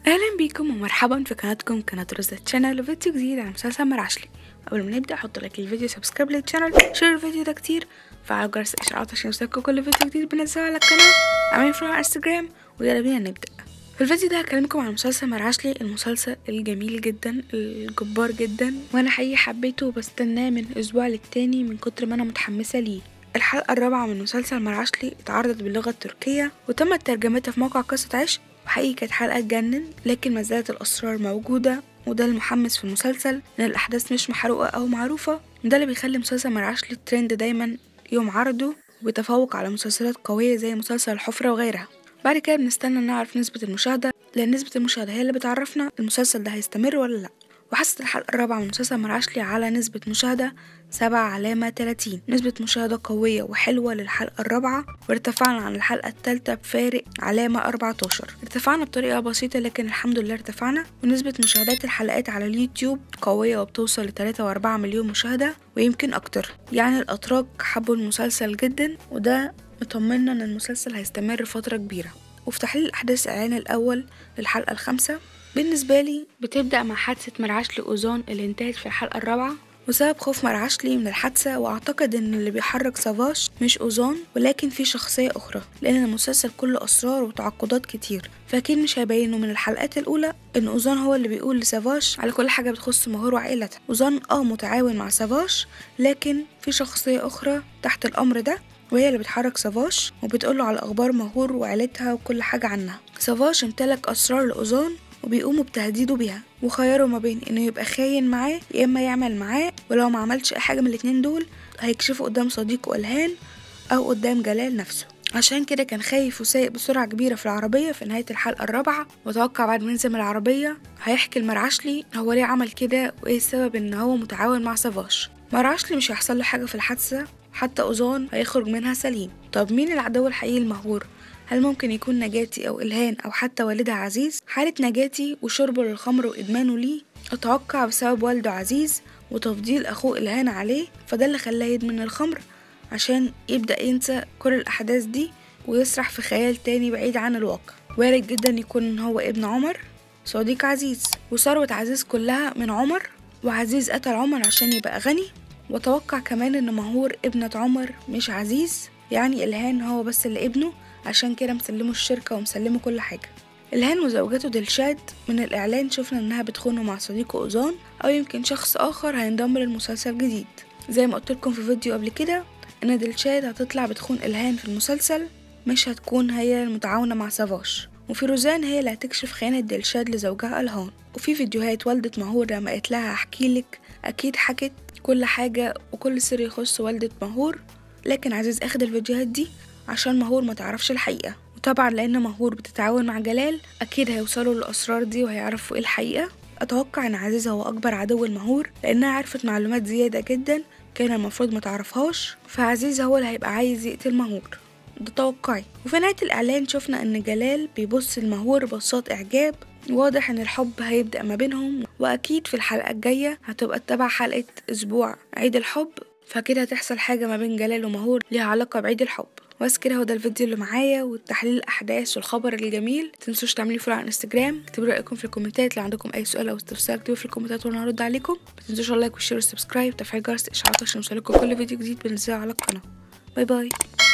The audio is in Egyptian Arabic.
اهلا بيكم ومرحبا في قناتكم قناة روزا تشانل وفيديو جديد عن مسلسل مرعشلي قبل ما نبدا حطوا لايك للفيديو سبسكرايب للشانل شير الفيديو ده كتير فعلوا جرس الاشعارات عشان يوصلكوا كل فيديو جديد بنزله على القناه اعملوا فولو على انستجرام ويلا بينا نبدا في الفيديو ده هكلمكم عن مسلسل مرعشلي المسلسل الجميل جدا الجبار جدا وانا حقيقي حبيته وبستناه من اسبوع للتاني من كتر ما انا متحمسه ليه الحلقة الرابعة من مسلسل مرعشلي اتعرضت باللغة التركية وتمت ترجمتها في موقع قصة عشق وحقيقي كانت حلقة تجنن لكن ما زالت الأسرار موجودة وده المحمس في المسلسل إن الأحداث مش محروقة أو معروفة وده اللي بيخلي مسلسل مرعشلي الترند دايما يوم عرضه وبيتفوق على مسلسلات قوية زي مسلسل الحفرة وغيرها بعد كده بنستنى نعرف نسبة المشاهدة لأن نسبة المشاهدة هي اللي بتعرفنا المسلسل ده هيستمر ولا لأ وحصلت الحلقة الرابعة من مسلسل مرعشلي على نسبة مشاهدة سبعة علامة تلاتين نسبة مشاهدة قوية وحلوة للحلقة الرابعة وارتفعنا عن الحلقة التالتة بفارق علامة أربعتاشر ارتفعنا بطريقة بسيطة لكن الحمد لله ارتفعنا ونسبة مشاهدات الحلقات على اليوتيوب قوية وبتوصل لتلاتة وأربعة مليون مشاهدة ويمكن أكتر يعني الأتراك حبوا المسلسل جدا وده مطمنا إن المسلسل هيستمر فترة كبيرة وفي تحليل الأحداث الإعلان الأول للحلقة الخامسة بالنسبة لي بتبدأ مع حادثة مرعشلي أوزون اللي انتهت في الحلقة الرابعة وسبب خوف مرعشلي من الحادثة وأعتقد إن اللي بيحرك سافاش مش أوزون ولكن في شخصية أخرى لأن المسلسل كله أسرار وتعقدات كتير فأكيد مش هيبينوا من الحلقات الأولى إن أوزون هو اللي بيقول لسافاش على كل حاجة بتخص مهور وعائلتها أوزون اه متعاون مع سافاش لكن في شخصية أخرى تحت الأمر ده وهي اللي بتحرك سافاش وبتقوله على أخبار مهور وعيلتها وكل حاجة عنها سافاش امتلك أسرار لأوزون وبيقوموا بتهديده بيها وخيروا ما بين انه يبقى خاين معاه يا اما يعمل معاه ولو ما عملش اي حاجه من الاتنين دول هيكشفوا قدام صديقه الهان او قدام جلال نفسه عشان كده كان خايف وسايق بسرعة كبيرة في العربية في نهاية الحلقة الرابعة وتوقع بعد ما ينزل من العربية هيحكي لمرعشلي هو ليه عمل كده وايه السبب ان هو متعاون مع سافاش مرعشلي مش هيحصل له حاجة في الحادثة حتى أوزون هيخرج منها سليم طب مين العدو الحقيقي المهور هل ممكن يكون نجاتي أو إلهان أو حتى والدها عزيز؟ حالة نجاتي وشربه للخمر وإدمانه ليه أتوقع بسبب والده عزيز وتفضيل أخوه إلهان عليه فده اللي خلاه يدمن الخمر عشان يبدأ ينسى كل الأحداث دي ويسرح في خيال تاني بعيد عن الواقع وارد جدا يكون هو ابن عمر صديق عزيز وثروة عزيز كلها من عمر وعزيز قتل عمر عشان يبقى غني وأتوقع كمان إن مهور ابنة عمر مش عزيز يعني إلهان هو بس اللي ابنه عشان كده مسلمه الشركة ومسلمه كل حاجة الهان وزوجته دلشاد من الإعلان شفنا إنها بتخونه مع صديقه أوزان أو يمكن شخص آخر هينضم للمسلسل جديد زي ما قلتلكم في فيديو قبل كده إن دلشاد هتطلع بتخون إلهان في المسلسل مش هتكون هي المتعاونة مع سافاش وفي روزان هي اللي هتكشف خيانة دلشاد لزوجها الهان وفي فيديوهات والدة مهور لما قالت لها أحكيلك أكيد حكت كل حاجة وكل سر يخص والدة مهور لكن عزيز أخد الفيديوهات دي عشان مهور ما تعرفش الحقيقة وطبعا لأن مهور بتتعاون مع جلال أكيد هيوصلوا للأسرار دي وهيعرفوا إيه الحقيقة أتوقع إن عزيز هو أكبر عدو المهور لأنها عرفت معلومات زيادة جدا كان المفروض ما تعرفهاش فعزيز هو اللي هيبقى عايز يقتل مهور ده توقعي وفي نهاية الإعلان شفنا إن جلال بيبص لمهور بصات إعجاب واضح إن الحب هيبدأ ما بينهم وأكيد في الحلقة الجاية هتبقى تتابع حلقة أسبوع عيد الحب فكده هتحصل حاجة ما بين جلال ومهور ليها علاقة بعيد الحب بس كده هو ده الفيديو اللي معايا والتحليل الاحداث والخبر الجميل متنسوش تعملوا فولو على انستجرام اكتبوا رايكم في الكومنتات لو عندكم اي سؤال او استفسار اكتبوا في الكومنتات وانا هرد عليكم متنسوش اللايك والشير والسبسكرايب وتفعيل جرس الاشعارات عشان يوصلكم كل فيديو جديد بنزله على القناه باي باي